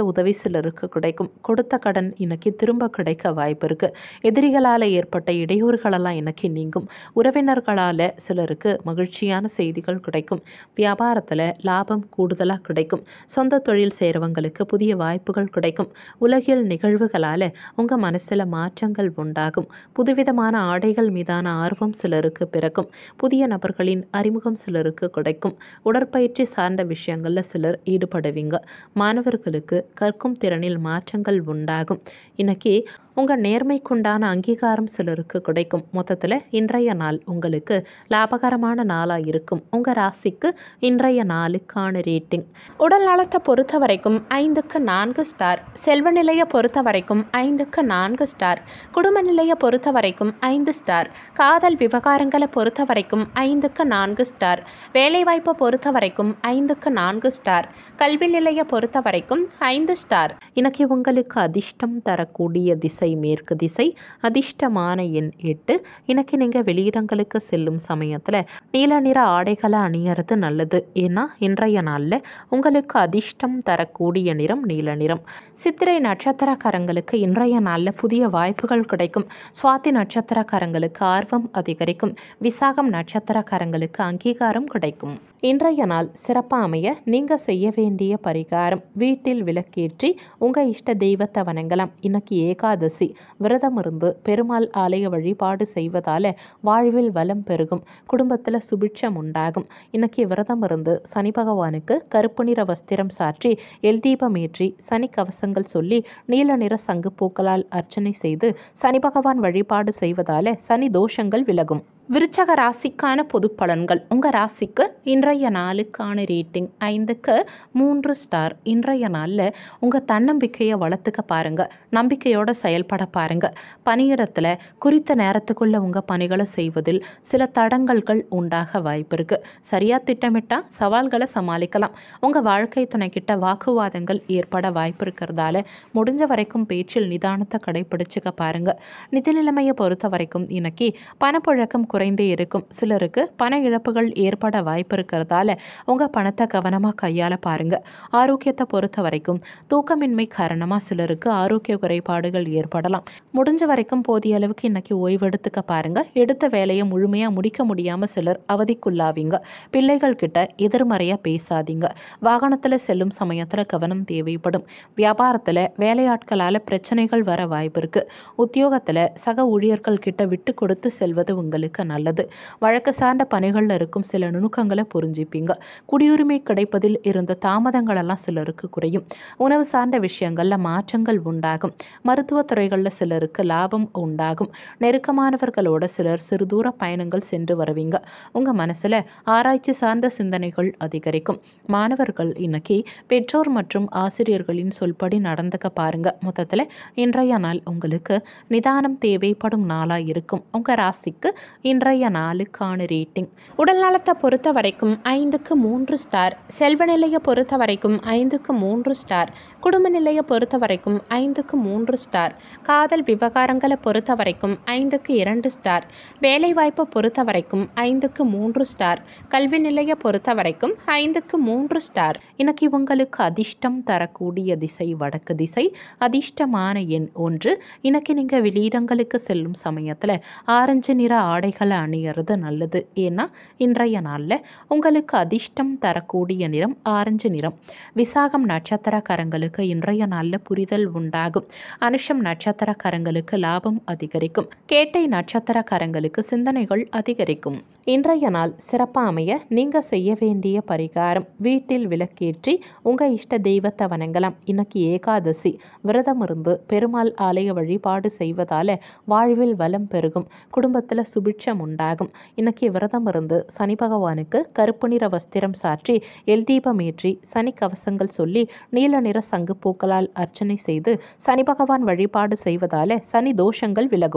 உதவி சிலருக்கு கிடைக்கும் கொடுத்த கடன் இன்னைக்கு திரும்ப கிடைக்க வாய்ப்பு இருக்குது எதிரிகளால் ஏற்பட்ட இடையூறுகளெல்லாம் இன்னைக்கு நீங்கும் உறவினர்களால் சிலருக்கு மகிழ்ச்சியான செய்திகள் கிடைக்கும் வியாபாரத்தில் லாபம் கூடுதலாக கிடைக்கும் சொந்த தொழில் செய்கிறவங்களுக்கு புதிய வாய்ப்புகள் கிடைக்கும் உலகியல் நிகழ்வுகளால் உங்கள் மனசில் மாற்றங்கள் உண்டாகும் புதுவிதமான ஆடைகள் மீதான ஆர்வம் சிலருக்கு பிறக்கும் புதிய நபர்களின் அறிமுகம் சிலருக்கு கிடைக்கும் உடற்பயிற்சி சார்ந்த விஷயங்களில் சிலர் ஈடுபடுவீங்க மாணவர்களுக்கு கற்கும் திறனில் மாற்றங்கள் உண்டாகும் இன்னைக்கு உங்கள் நேர்மைக்குண்டான அங்கீகாரம் சிலருக்கு கிடைக்கும் மொத்தத்தில் இன்றைய நாள் உங்களுக்கு லாபகரமான நாளாக இருக்கும் உங்கள் ராசிக்கு இன்றைய நாளுக்கான ரேட்டிங் உடல் நலத்தை பொறுத்த வரைக்கும் ஐந்துக்கு நான்கு ஸ்டார் செல்வ நிலையை பொறுத்த வரைக்கும் ஐந்துக்கு நான்கு ஸ்டார் குடும்ப நிலையை பொறுத்த வரைக்கும் ஐந்து ஸ்டார் காதல் விவகாரங்களை பொறுத்த வரைக்கும் ஐந்துக்கு நான்கு ஸ்டார் வேலைவாய்ப்பை பொறுத்த வரைக்கும் ஐந்துக்கு நான்கு ஸ்டார் கல்வி நிலையை பொறுத்த வரைக்கும் ஐந்து ஸ்டார் இன்னைக்கு உங்களுக்கு அதிர்ஷ்டம் தரக்கூடிய திசை மேற்கு திசை அதிர்ஷ்டமான எண் எட்டு இன்னைக்கு நீங்கள் வெளியிடங்களுக்கு செல்லும் சமயத்தில் நீல நிற ஆடைகளை அணியறது நல்லது ஏன்னா இன்றைய நாளில் உங்களுக்கு அதிர்ஷ்டம் தரக்கூடிய நிறம் நீல நிறம் சித்திரை நட்சத்திரக்காரங்களுக்கு இன்றைய நாளில் புதிய வாய்ப்புகள் கிடைக்கும் சுவாதி நட்சத்திரக்காரங்களுக்கு ஆர்வம் அதிகரிக்கும் விசாகம் நட்சத்திரக்காரங்களுக்கு அங்கீகாரம் கிடைக்கும் இன்றைய நாள் சிறப்பாக அமைய நீங்கள் செய்ய வேண்டிய பரிகாரம் வீட்டில் விளக்கேற்றி உங்கள் இஷ்ட தெய்வத்தை வணங்கலாம் இன்னைக்கு ஏகாதசி விரதம் இருந்து பெருமாள் ஆலய வழிபாடு செய்வதால் வாழ்வில் வளம் பெருகும் குடும்பத்தில் சுபிட்சம் உண்டாகும் இன்னைக்கு விரதம் இருந்து சனி பகவானுக்கு கருப்பு நிற வஸ்திரம் சாற்றி எல் தீபம் ஏற்றி சனி கவசங்கள் சொல்லி நீல நிற சங்கு பூக்களால் அர்ச்சனை செய்து சனி பகவான் வழிபாடு செய்வதால சனி தோஷங்கள் விலகும் விருச்சக ராசிக்கான பொது பலன்கள் உங்கள் ராசிக்கு இன்றைய நாளுக்கான ரேட்டிங் ஐந்துக்கு மூன்று ஸ்டார் இன்றைய நாளில் உங்கள் தன்னம்பிக்கையை வளர்த்துக்க பாருங்கள் நம்பிக்கையோடு செயல்பட பாருங்கள் பணியிடத்தில் குறித்த நேரத்துக்குள்ளே உங்கள் பணிகளை செய்வதில் சில தடங்கல்கள் உண்டாக வாய்ப்பு இருக்குது சரியாக திட்டமிட்டால் சவால்களை சமாளிக்கலாம் உங்கள் வாழ்க்கை துணைக்கிட்ட வாக்குவாதங்கள் ஏற்பட வாய்ப்பு இருக்கிறதால முடிஞ்ச வரைக்கும் பேச்சில் நிதானத்தை கடைபிடிச்சுக்க பாருங்கள் நிதி நிலைமையை பொறுத்த வரைக்கும் இன்னைக்கு பணப்புழக்கம் குறைந்தே இருக்கும் சிலருக்கு பண இழப்புகள் ஏற்பட வாய்ப்பு இருக்கிறதால உங்கள் பணத்தை கவனமாக கையாள பாருங்க ஆரோக்கியத்தை பொறுத்த வரைக்கும் தூக்கமின்மை காரணமாக சிலருக்கு ஆரோக்கிய குறைபாடுகள் ஏற்படலாம் முடிஞ்ச வரைக்கும் போதிய அளவுக்கு இன்னைக்கு ஓய்வெடுத்துக்க பாருங்க எடுத்த வேலையை முழுமையாக முடிக்க முடியாமல் சிலர் அவதிக்குள்ளாவீங்க பிள்ளைகள் கிட்ட எதிர்மறையாக பேசாதீங்க வாகனத்தில் செல்லும் சமயத்தில் கவனம் தேவைப்படும் வியாபாரத்தில் வேலையாட்களால் பிரச்சனைகள் வர வாய்ப்பு இருக்குது உத்தியோகத்தில் சக ஊழியர்கள் கிட்ட விட்டு கொடுத்து செல்வது உங்களுக்கு நல்லது வழக்கு சார்ந்த பணிகளில் இருக்கும் சில நுணுக்கங்களை புரிஞ்சுப்பீங்க குடியுரிமை கிடைப்பதில் இருந்த தாமதங்களெல்லாம் சிலருக்கு குறையும் உணவு சார்ந்த விஷயங்களில் மாற்றங்கள் உண்டாகும் மருத்துவத் துறைகளில் சிலருக்கு லாபம் உண்டாகும் நெருக்கமானவர்களோட சிலர் சிறு தூர பயணங்கள் சென்று வருவீங்க உங்கள் மனசில் ஆராய்ச்சி சார்ந்த சிந்தனைகள் அதிகரிக்கும் மாணவர்கள் இன்னைக்கு பெற்றோர் மற்றும் ஆசிரியர்களின் சொல்படி நடந்துக்க பாருங்க மொத்தத்தில் இன்றைய நாள் உங்களுக்கு நிதானம் தேவைப்படும் நாளாக இருக்கும் உங்கள் ராசிக்கு இன்றைய நாளுக்கான ரேட்டிங் உடல் நலத்தை பொறுத்த வரைக்கும் ஐந்துக்கு மூன்று ஸ்டார் செல்வ நிலையை பொறுத்த வரைக்கும் ஐந்துக்கு மூன்று ஸ்டார் குடும்ப நிலையை பொறுத்த வரைக்கும் ஐந்துக்கு மூன்று ஸ்டார் காதல் விவகாரங்களை பொறுத்த வரைக்கும் ஐந்துக்கு இரண்டு ஸ்டார் வேலைவாய்ப்பை பொறுத்த வரைக்கும் ஐந்துக்கு மூன்று ஸ்டார் கல்வி நிலையை பொறுத்த வரைக்கும் ஐந்துக்கு மூன்று ஸ்டார் இன்னைக்கு உங்களுக்கு அதிர்ஷ்டம் தரக்கூடிய திசை வடக்கு திசை அதிர்ஷ்டமான எண் ஒன்று இன்னைக்கு நீங்கள் வெளியிடங்களுக்கு செல்லும் சமயத்தில் ஆரஞ்சு நிற ஆடைகளை அணியறது நல்லது ஏன்னா இன்றைய நாளில் உங்களுக்கு அதிர்ஷ்டம் தரக்கூடிய நிறம் ஆரஞ்சு நிறம் விசாகம் நட்சத்திரக்காரங்களுக்கு இன்றைய நாளில் புரிதல் உண்டாகும் அனுஷம் நட்சத்திரக்காரங்களுக்கு லாபம் அதிகரிக்கும் கேட்டை நட்சத்திரக்காரங்களுக்கு சிந்தனைகள் அதிகரிக்கும் இன்றைய நாள் சிறப்பாக அமைய நீங்கள் செய்ய வேண்டிய பரிகாரம் வீட்டில் விளக்கேற்றி உங்கள் இஷ்ட தெய்வத்தை வணங்கலாம் இன்னைக்கு ஏகாதசி விரதம் இருந்து பெருமாள் ஆலய வழிபாடு செய்வதால் வாழ்வில் வளம் பெருகும் குடும்பத்தில் சுபிட்சம் உண்டாகும் இன்னைக்கு விரதம் இருந்து சனி பகவானுக்கு கருப்பு நிற வஸ்திரம் சாற்றி எல் தீபம் ஏற்றி சனி கவசங்கள் சொல்லி நீல நிற சங்கு பூக்களால் அர்ச்சனை செய்து சனி பகவான் வழிபாடு செய்வதால சனி தோஷங்கள் விலகும்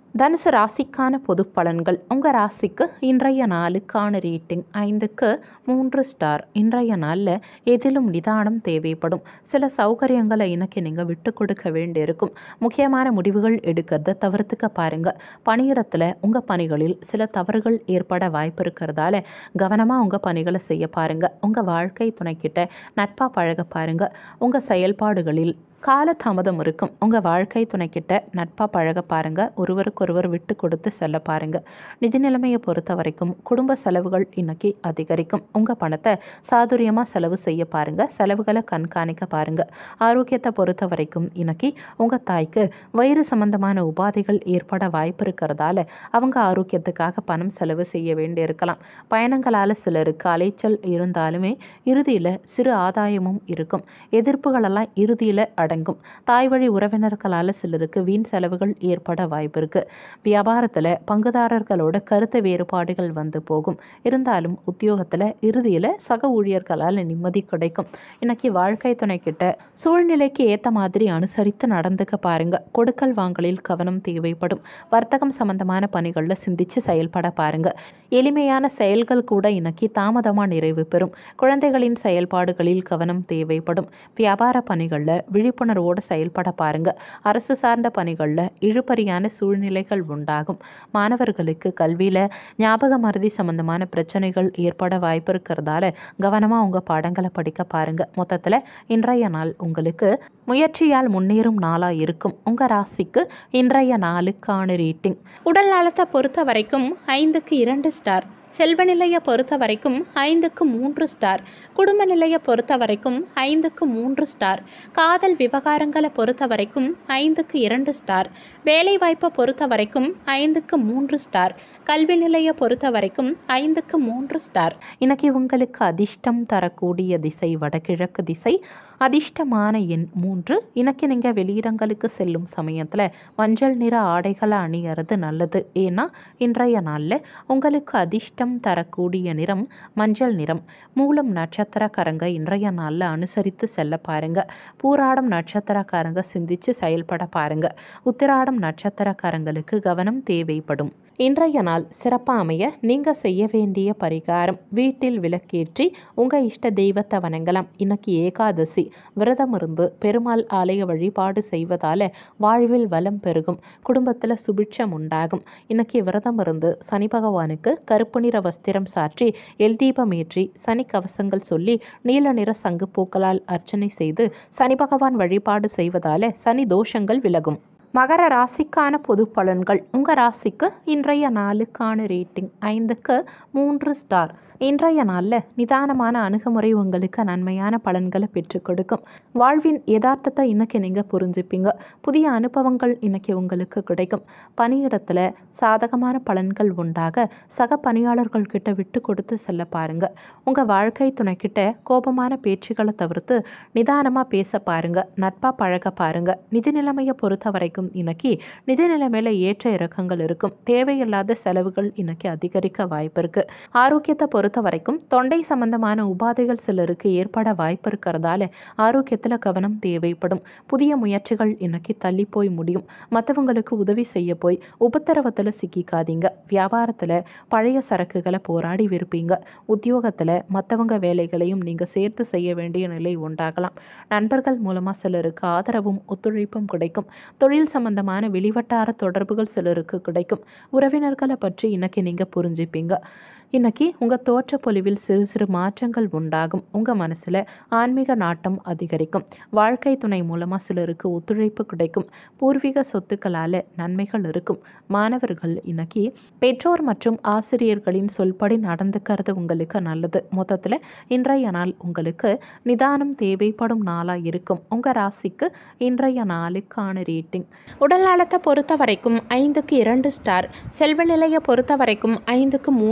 தனுசு ராசிக்கான பொது பலன்கள் உங்கள் ராசிக்கு இன்றைய நாளுக்கான ரேட்டிங் ஐந்துக்கு மூன்று ஸ்டார் இன்றைய நாளில் எதிலும் நிதானம் தேவைப்படும் சில சௌகரியங்களை இன்னைக்கு நீங்கள் விட்டு கொடுக்க வேண்டியிருக்கும் முக்கியமான முடிவுகள் எடுக்கிறத தவிர்த்துக்க பாருங்கள் பணியிடத்தில் உங்கள் பணிகளில் சில தவறுகள் ஏற்பட வாய்ப்பு இருக்கிறதால கவனமாக உங்கள் பணிகளை செய்ய பாருங்கள் உங்கள் வாழ்க்கை துணைக்கிட்ட நட்பாக பழக பாருங்கள் உங்கள் செயல்பாடுகளில் காலதாமதம் இருக்கும் உங்கள் வாழ்க்கை துணைக்கிட்ட நட்பாக பழக பாருங்கள் ஒருவருக்கொருவர் விட்டு கொடுத்து செல்ல பாருங்கள் நிதி நிலைமையை பொறுத்த வரைக்கும் குடும்ப செலவுகள் இன்னைக்கு அதிகரிக்கும் உங்கள் பணத்தை சாதுரியமாக செலவு செய்ய பாருங்கள் செலவுகளை கண்காணிக்க பாருங்கள் ஆரோக்கியத்தை பொறுத்த வரைக்கும் இன்னைக்கு உங்கள் தாய்க்கு வயிறு சம்பந்தமான உபாதைகள் ஏற்பட வாய்ப்பு இருக்கிறதால அவங்க ஆரோக்கியத்துக்காக பணம் செலவு செய்ய வேண்டியிருக்கலாம் பயணங்களால் சிலருக்கு அலைச்சல் இருந்தாலுமே இறுதியில் சிறு ஆதாயமும் இருக்கும் எதிர்ப்புகளெல்லாம் இறுதியில் அடங்கும் தாய் வழி உறவினர்களால் சிலருக்கு வீண் செலவுகள் ஏற்பட வாய்ப்பு இருக்கு வியாபாரத்தில் பங்குதாரர்களோட கருத்து வேறுபாடுகள் வந்து போகும் இருந்தாலும் உத்தியோகத்தில் இறுதியில் சக ஊழியர்களால் நிம்மதி கிடைக்கும் இன்னைக்கு வாழ்க்கை துணை கிட்ட சூழ்நிலைக்கு ஏற்ற மாதிரி அனுசரித்து நடந்துக்க பாருங்க கொடுக்கல் வாங்கலில் கவனம் தேவைப்படும் வர்த்தகம் சம்பந்தமான பணிகளில் சிந்திச்சு செயல்பட பாருங்க எளிமையான செயல்கள் கூட இன்னைக்கு தாமதமாக நிறைவு பெறும் குழந்தைகளின் செயல்பாடுகளில் கவனம் தேவைப்படும் வியாபார பணிகளில் விழிப்புணர்வோடு செயல்பட பாருங்க அரசு சார்ந்த பணிகளில் இழுபறியான சூழ்நிலைகள் உண்டாகும் மாணவர்களுக்கு கல்வியில் ஞாபக மருதி சம்பந்தமான பிரச்சனைகள் ஏற்பட வாய்ப்பு இருக்கிறதால கவனமாக உங்கள் பாடங்களை படிக்க பாருங்க மொத்தத்தில் இன்றைய நாள் உங்களுக்கு முயற்சியால் முன்னேறும் நாளாக இருக்கும் உங்கள் ராசிக்கு இன்றைய நாளுக்கான ரேட்டிங் உடல் நலத்தை பொறுத்த வரைக்கும் ஐந்துக்கு இரண்டு ஸ்டார் செல்வ நிலையை பொறுத்த வரைக்கும் ஐந்துக்கு மூன்று ஸ்டார் குடும்ப நிலையை பொறுத்த வரைக்கும் ஐந்துக்கு மூன்று ஸ்டார் காதல் விவகாரங்களை பொறுத்த வரைக்கும் ஐந்துக்கு இரண்டு ஸ்டார் வேலைவாய்ப்பை பொறுத்த வரைக்கும் ஐந்துக்கு மூன்று ஸ்டார் கல்வி நிலையை பொறுத்த வரைக்கும் ஐந்துக்கு மூன்று ஸ்டார் இன்னைக்கு உங்களுக்கு அதிர்ஷ்டம் தரக்கூடிய திசை வடகிழக்கு திசை அதிர்ஷ்டமான எண் மூன்று இன்னைக்கு நீங்கள் வெளியிடங்களுக்கு செல்லும் சமயத்தில் மஞ்சள் நிற ஆடைகளை அணியறது நல்லது ஏன்னா இன்றைய நாளில் உங்களுக்கு அதிர்ஷ்டம் தரக்கூடிய நிறம் மஞ்சள் நிறம் மூலம் நட்சத்திரக்காரங்க இன்றைய நாளில் அனுசரித்து செல்ல பாருங்க பூராடம் நட்சத்திரக்காரங்க சிந்திச்சு செயல்பட பாருங்க உத்திராடம் நட்சத்திரக்காரங்களுக்கு கவனம் தேவைப்படும் இன்றைய நாள் சிறப்பாக அமைய நீங்கள் செய்ய வேண்டிய பரிகாரம் வீட்டில் விளக்கேற்றி உங்கள் இஷ்ட தெய்வத்தை வணங்கலாம் இன்னைக்கு ஏகாதசி விரதம் இருந்து பெருமாள் ஆலய வழிபாடு செய்வதால் வாழ்வில் வளம் பெருகும் குடும்பத்தில் சுபிட்சம் உண்டாகும் இன்னைக்கு விரதம் இருந்து சனி பகவானுக்கு கருப்பு நிற வஸ்திரம் சாற்றி எல் தீபம் ஏற்றி சனி கவசங்கள் சொல்லி நீல நிற சங்கு பூக்களால் அர்ச்சனை செய்து சனி பகவான் வழிபாடு செய்வதால சனி தோஷங்கள் விலகும் மகர ராசிக்கான பொது பலன்கள் உங்கள் ராசிக்கு இன்றைய நாளுக்கான ரேட்டிங் ஐந்துக்கு மூன்று ஸ்டார் இன்றைய நாளில் நிதானமான அணுகுமுறை உங்களுக்கு நன்மையான பலன்களை பெற்றுக் கொடுக்கும் வாழ்வின் யதார்த்தத்தை இன்னைக்கு நீங்கள் புரிஞ்சுப்பீங்க புதிய அனுபவங்கள் இன்னைக்கு உங்களுக்கு கிடைக்கும் பணியிடத்தில் சாதகமான பலன்கள் உண்டாக சக பணியாளர்கள் கிட்ட விட்டு கொடுத்து செல்ல பாருங்க உங்கள் வாழ்க்கை துணைக்கிட்ட கோபமான பேச்சுக்களை தவிர்த்து நிதானமாக பேச பாருங்க நட்பாக பழக பாருங்க நிதி நிலைமையை பொறுத்த வரைக்கும் இன்னைக்கு நிதி நிலைமையில ஏற்ற இறக்கங்கள் இருக்கும் தேவையில்லாத செலவுகள் இன்னைக்கு அதிகரிக்க வாய்ப்பு இருக்கு ஆரோக்கியத்தை பொறுத்த வரைக்கும் தொண்டை சம்பந்தமான உபாதைகள் சிலருக்கு ஏற்பட வாய்ப்பு இருக்கிறதால ஆரோக்கியத்தில் கவனம் தேவைப்படும் புதிய முயற்சிகள் இன்னைக்கு தள்ளி போய் முடியும் மற்றவங்களுக்கு உதவி செய்ய போய் உபத்திரவத்தில் சிக்கிக்காதீங்க வியாபாரத்தில் பழைய சரக்குகளை போராடி விற்பீங்க உத்தியோகத்தில் மற்றவங்க வேலைகளையும் நீங்கள் சேர்த்து செய்ய வேண்டிய நிலை உண்டாகலாம் நண்பர்கள் மூலமாக சிலருக்கு ஆதரவும் ஒத்துழைப்பும் கிடைக்கும் தொழில் சம்பந்தமான வெளிவட்டார தொடர்புகள் சிலருக்கு கிடைக்கும் உறவினர்களை பற்றி இன்னைக்கு நீங்கள் புரிஞ்சுப்பீங்க இன்னைக்கு உங்கள் தோற்ற பொலிவில் சிறு சிறு மாற்றங்கள் உண்டாகும் உங்கள் மனசில் ஆன்மீக நாட்டம் அதிகரிக்கும் வாழ்க்கை துணை மூலமாக சிலருக்கு ஒத்துழைப்பு கிடைக்கும் பூர்வீக சொத்துக்களால் நன்மைகள் இருக்கும் மாணவர்கள் இன்னைக்கு பெற்றோர் மற்றும் ஆசிரியர்களின் சொல்படி நடந்துக்கிறது உங்களுக்கு நல்லது மொத்தத்தில் இன்றைய நாள் உங்களுக்கு நிதானம் தேவைப்படும் நாளாக இருக்கும் உங்கள் ராசிக்கு இன்றைய நாளுக்கான ரேட்டிங் உடல் நலத்தை பொறுத்த வரைக்கும் ஐந்துக்கு இரண்டு ஸ்டார் செல்வ நிலையை பொறுத்த வரைக்கும் ஐந்துக்கு மூன்று ஸ்டார்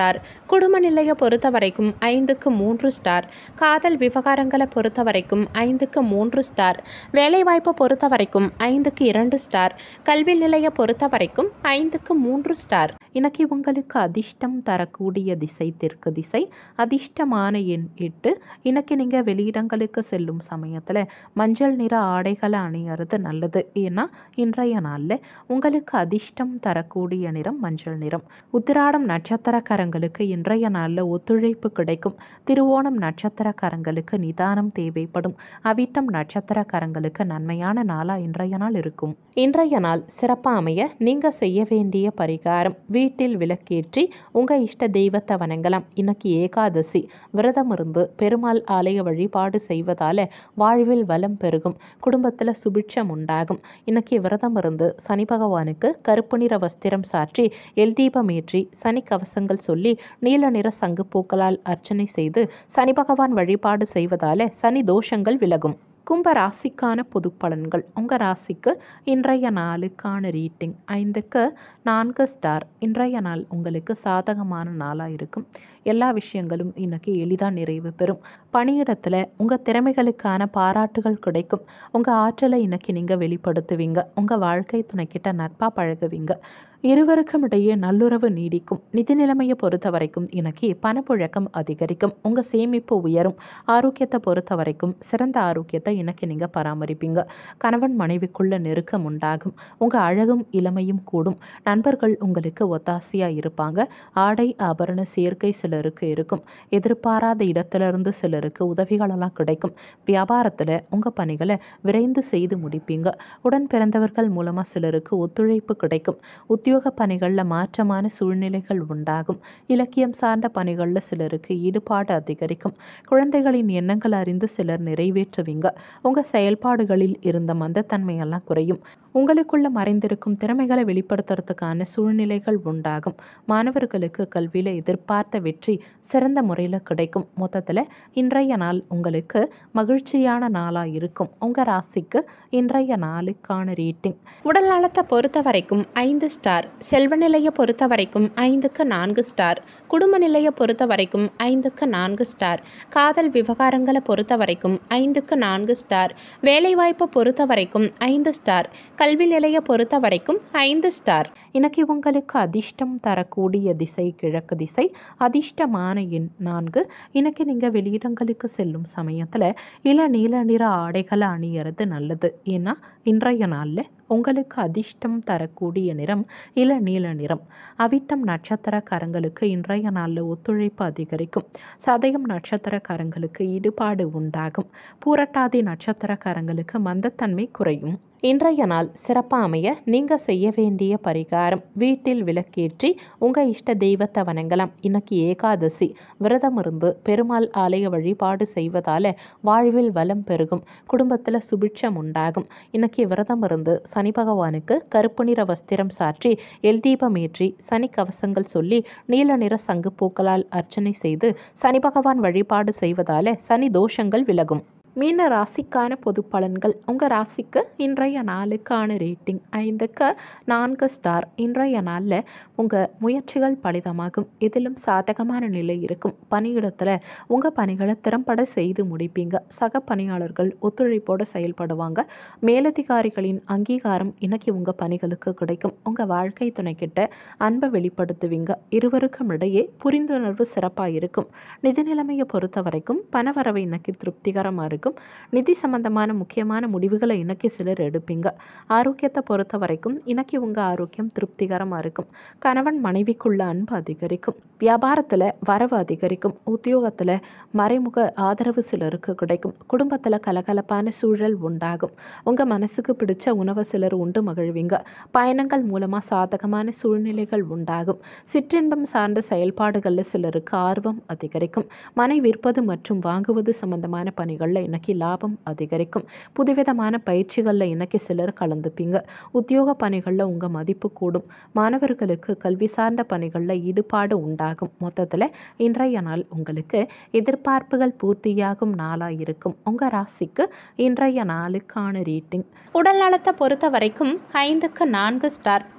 ஸ்டார் குடும்ப நிலையை பொறுத்த வரைக்கும் ஐந்துக்கு மூன்று ஸ்டார் காதல் விவகாரங்களை பொறுத்த வரைக்கும் ஐந்துக்கு மூன்று ஸ்டார் வேலைவாய்ப்பை பொறுத்த வரைக்கும் ஐந்துக்கு இரண்டு ஸ்டார் கல்வி நிலையை பொறுத்த வரைக்கும் ஐந்துக்கு மூன்று ஸ்டார் இன்னைக்கு உங்களுக்கு அதிர்ஷ்டம் தரக்கூடிய திசை தெற்கு திசை அதிர்ஷ்டமான எண் எட்டு இன்னைக்கு நீங்கள் வெளியிடங்களுக்கு செல்லும் சமயத்தில் மஞ்சள் நிற ஆடைகளை அணியறது நல்லது ஏன்னா இன்றைய நாளில் உங்களுக்கு அதிர்ஷ்டம் தரக்கூடிய நிறம் மஞ்சள் நிறம் உத்திராடம் நட்சத்திரக்காரங்களுக்கு இன்றைய நாளில் ஒத்துழைப்பு கிடைக்கும் திருவோணம் நட்சத்திரக்காரங்களுக்கு நிதானம் தேவைப்படும் அவிட்டம் நட்சத்திரக்காரங்களுக்கு நன்மையான நாளாக இன்றைய நாள் இருக்கும் இன்றைய நாள் சிறப்பாக அமைய நீங்கள் செய்ய வேண்டிய பரிகாரம் வீட்டில் விளக்கேற்றி உங்கள் இஷ்ட தெய்வத்தை வணங்கலாம் இன்னைக்கு ஏகாதசி விரதம் இருந்து பெருமாள் ஆலய வழிபாடு செய்வதால் வாழ்வில் வளம் பெருகும் குடும்பத்தில் சுபிட்சம் உண்டாகும் இன்னைக்கு விரதம் இருந்து சனி பகவானுக்கு கருப்பு நிற வஸ்திரம் சாற்றி எல் தீபம் ஏற்றி சனி கவசங்கள் சொல்லி நீல நிற சங்கு பூக்களால் அர்ச்சனை செய்து சனி பகவான் வழிபாடு செய்வதால சனி தோஷங்கள் விலகும் கும்ப ராசிக்கான பொது பலன்கள் உங்கள் ராசிக்கு இன்றைய நாளுக்கான ரீட்டிங் ஐந்துக்கு நான்கு ஸ்டார் இன்றைய நாள் உங்களுக்கு சாதகமான நாளாக இருக்கும் எல்லா விஷயங்களும் இன்னைக்கு எளிதாக நிறைவு பெறும் பணியிடத்தில் உங்கள் திறமைகளுக்கான பாராட்டுகள் கிடைக்கும் உங்கள் ஆற்றலை இன்னைக்கு நீங்கள் வெளிப்படுத்துவீங்க உங்கள் வாழ்க்கை துணைக்கிட்ட நட்பாக பழகுவீங்க இருவருக்கும் இடையே நல்லுறவு நீடிக்கும் நிதி நிலைமையை பொறுத்த வரைக்கும் இன்னைக்கு பணப்புழக்கம் அதிகரிக்கும் உங்கள் சேமிப்பு உயரும் ஆரோக்கியத்தை பொறுத்த வரைக்கும் சிறந்த ஆரோக்கியத்தை இன்னைக்கு நீங்கள் பராமரிப்பீங்க கணவன் மனைவிக்குள்ள நெருக்கம் உண்டாகும் உங்கள் அழகும் இளமையும் கூடும் நண்பர்கள் உங்களுக்கு ஒத்தாசையாக இருப்பாங்க ஆடை ஆபரண சேர்க்கை சிலருக்கு இருக்கும் எதிர்பாராத இடத்திலிருந்து சிலருக்கு உதவிகளெல்லாம் கிடைக்கும் வியாபாரத்தில் உங்கள் பணிகளை விரைந்து செய்து முடிப்பீங்க உடன் பிறந்தவர்கள் மூலமாக சிலருக்கு ஒத்துழைப்பு கிடைக்கும் உத்தியோக பணிகளில் மாற்றமான சூழ்நிலைகள் உண்டாகும் இலக்கியம் சார்ந்த பணிகளில் சிலருக்கு ஈடுபாடு அதிகரிக்கும் குழந்தைகளின் எண்ணங்கள் அறிந்து சிலர் நிறைவேற்றுவீங்க உங்கள் செயல்பாடுகளில் இருந்த மந்தத்தன்மையெல்லாம் குறையும் உங்களுக்குள்ள மறைந்திருக்கும் திறமைகளை வெளிப்படுத்துறதுக்கான சூழ்நிலைகள் உண்டாகும் மாணவர்களுக்கு கல்வியில் எதிர்பார்த்த வெற்றி சிறந்த முறையில் கிடைக்கும் மொத்தத்தில் இன்றைய நாள் உங்களுக்கு மகிழ்ச்சியான நாளாக இருக்கும் உங்கள் ராசிக்கு இன்றைய நாளுக்கான ரேட்டிங் உடல் நலத்தை பொறுத்த வரைக்கும் ஐந்து ஸ்டார் செல்வ நிலையை பொறுத்த வரைக்கும் ஐந்துக்கு நான்கு ஸ்டார் குடும்ப நிலையை பொறுத்த வரைக்கும் ஐந்துக்கு நான்கு ஸ்டார் காதல் விவகாரங்களை பொறுத்த வரைக்கும் ஐந்துக்கு நான்கு ஸ்டார் வேலைவாய்ப்பை பொறுத்த வரைக்கும் ஐந்து ஸ்டார் கல்வி நிலையை பொறுத்த வரைக்கும் ஐந்து ஸ்டார் இன்னைக்கு உங்களுக்கு அதிர்ஷ்டம் தரக்கூடிய திசை கிழக்கு திசை அதிர்ஷ்டமான எண் நான்கு இன்னைக்கு நீங்கள் வெளியிடங்களுக்கு செல்லும் சமயத்தில் இள நீல நிற ஆடைகளை அணியறது நல்லது ஏன்னா இன்றைய நாளில் உங்களுக்கு அதிர்ஷ்டம் தரக்கூடிய நிறம் இள நீல நிறம் அவிட்டம் நட்சத்திரக்காரங்களுக்கு இன்றைய நாளில் ஒத்துழைப்பு அதிகரிக்கும் சதயம் நட்சத்திரக்காரங்களுக்கு ஈடுபாடு உண்டாகும் பூரட்டாதி நட்சத்திரக்காரங்களுக்கு மந்தத்தன்மை குறையும் இன்றைய நாள் சிறப்பாக அமைய நீங்கள் செய்ய வேண்டிய பரிகாரம் வீட்டில் விளக்கேற்றி உங்கள் இஷ்ட தெய்வத்தை வணங்கலாம் இன்னைக்கு ஏகாதசி விரதம் இருந்து பெருமாள் ஆலய வழிபாடு செய்வதால் வாழ்வில் வளம் பெருகும் குடும்பத்தில் சுபிட்சம் உண்டாகும் இன்னைக்கு விரதம் இருந்து சனி பகவானுக்கு கருப்பு நிற வஸ்திரம் சாற்றி எல் தீபம் ஏற்றி சனி கவசங்கள் சொல்லி நீல நிற சங்கு பூக்களால் அர்ச்சனை செய்து சனி பகவான் வழிபாடு செய்வதால் சனி தோஷங்கள் விலகும் மீன ராசிக்கான பொது பலன்கள் உங்கள் ராசிக்கு இன்றைய நாளுக்கான ரேட்டிங் ஐந்துக்கு நான்கு ஸ்டார் இன்றைய நாளில் உங்கள் முயற்சிகள் பலிதமாகும் இதிலும் சாதகமான நிலை இருக்கும் பணியிடத்தில் உங்கள் பணிகளை திறம்பட செய்து முடிப்பீங்க சக பணியாளர்கள் ஒத்துழைப்போடு செயல்படுவாங்க மேலதிகாரிகளின் அங்கீகாரம் இன்னைக்கு உங்கள் பணிகளுக்கு கிடைக்கும் உங்கள் வாழ்க்கை துணைக்கிட்ட அன்பை வெளிப்படுத்துவீங்க இருவருக்கும் இடையே புரிந்துணர்வு சிறப்பாக இருக்கும் நிதி நிலைமையை பொறுத்த வரைக்கும் பணவரவு இன்னைக்கு திருப்திகரமாக இருக்கும் நிதி சம்பந்தமான முக்கியமான முடிவுகளை இன்னைக்கு சிலர் எடுப்பீங்க ஆரோக்கியத்தை பொறுத்த வரைக்கும் இன்னைக்கு உங்கள் ஆரோக்கியம் திருப்திகரமாக இருக்கும் கணவன் மனைவிக்குள்ள அன்பு அதிகரிக்கும் வியாபாரத்தில் வரவு அதிகரிக்கும் உத்தியோகத்தில் மறைமுக ஆதரவு சிலருக்கு கிடைக்கும் குடும்பத்தில் கலகலப்பான சூழல் உண்டாகும் உங்கள் மனசுக்கு பிடிச்ச உணவை சிலர் உண்டு மகிழ்வீங்க பயணங்கள் மூலமாக சாதகமான சூழ்நிலைகள் உண்டாகும் சிற்றின்பம் சார்ந்த செயல்பாடுகளில் சிலருக்கு ஆர்வம் அதிகரிக்கும் மனை விற்பது மற்றும் வாங்குவது சம்பந்தமான பணிகளில் இன்னைக்கு லாபம் அதிகரிக்கும் புதுவிதமான பயிற்சிகளில் இன்னைக்கு சிலர் கலந்துப்பீங்க உத்தியோக பணிகளில் உங்கள் மதிப்பு கூடும் மாணவர்களுக்கு கல்வி சார்ந்த பணிகளில் ஈடுபாடு உண்டாகும் மொத்தத்தில் இன்றைய நாள் உங்களுக்கு எதிர்பார்ப்புகள் பூர்த்தியாகும் நாளாக இருக்கும் உங்கள் ராசிக்கு இன்றைய நாளுக்கான ரீட்டிங் உடல் நலத்தை பொறுத்த வரைக்கும் ஐந்துக்கு நான்கு ஸ்டார்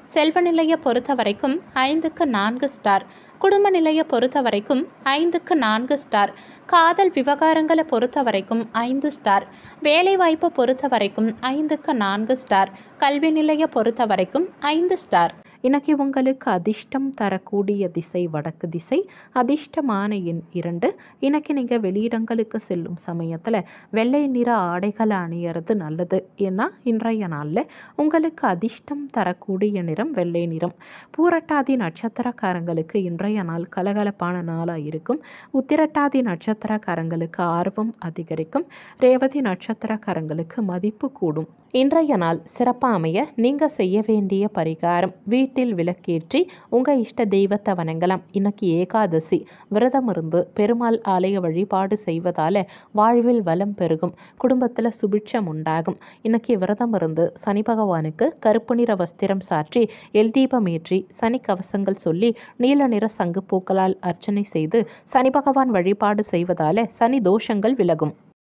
செல்வ நிலையை பொறுத்த வரைக்கும் ஐந்துக்கு நான்கு ஸ்டார் குடும்ப நிலையை பொறுத்த வரைக்கும் ஐந்துக்கு நான்கு ஸ்டார் காதல் விவகாரங்களை பொறுத்த வரைக்கும் ஐந்து ஸ்டார் வேலைவாய்ப்பை பொறுத்த வரைக்கும் ஐந்துக்கு நான்கு ஸ்டார் கல்வி நிலையை பொறுத்த வரைக்கும் ஐந்து ஸ்டார் இன்னைக்கு உங்களுக்கு அதிர்ஷ்டம் தரக்கூடிய திசை வடக்கு திசை அதிர்ஷ்டமான எண் இரண்டு இன்னைக்கு நீங்கள் வெளியிடங்களுக்கு செல்லும் சமயத்தில் வெள்ளை நிற ஆடைகளை அணியறது நல்லது ஏன்னா இன்றைய நாளில் உங்களுக்கு அதிர்ஷ்டம் தரக்கூடிய நிறம் வெள்ளை நிறம் பூரட்டாதி நட்சத்திரக்காரங்களுக்கு இன்றைய நாள் கலகலப்பான நாளாக இருக்கும் உத்திரட்டாதி நட்சத்திரக்காரங்களுக்கு ஆர்வம் அதிகரிக்கும் ரேவதி நட்சத்திரக்காரங்களுக்கு மதிப்பு கூடும் இன்றைய நாள் சிறப்பாக அமைய நீங்கள் செய்ய வேண்டிய பரிகாரம் வீட்டில் விளக்கேற்றி உங்கள் இஷ்ட தெய்வத்தை வணங்கலாம் இன்னைக்கு ஏகாதசி விரதம் இருந்து பெருமாள் ஆலய வழிபாடு செய்வதால் வாழ்வில் வளம் பெருகும் குடும்பத்தில் சுபிட்சம் உண்டாகும் இன்னைக்கு விரதம் இருந்து சனி பகவானுக்கு கருப்பு நிற வஸ்திரம் சாற்றி எல் தீபம் ஏற்றி சனி கவசங்கள் சொல்லி நீல நிற சங்கு பூக்களால் அர்ச்சனை செய்து சனி பகவான் வழிபாடு செய்வதால் சனி தோஷங்கள் விலகும்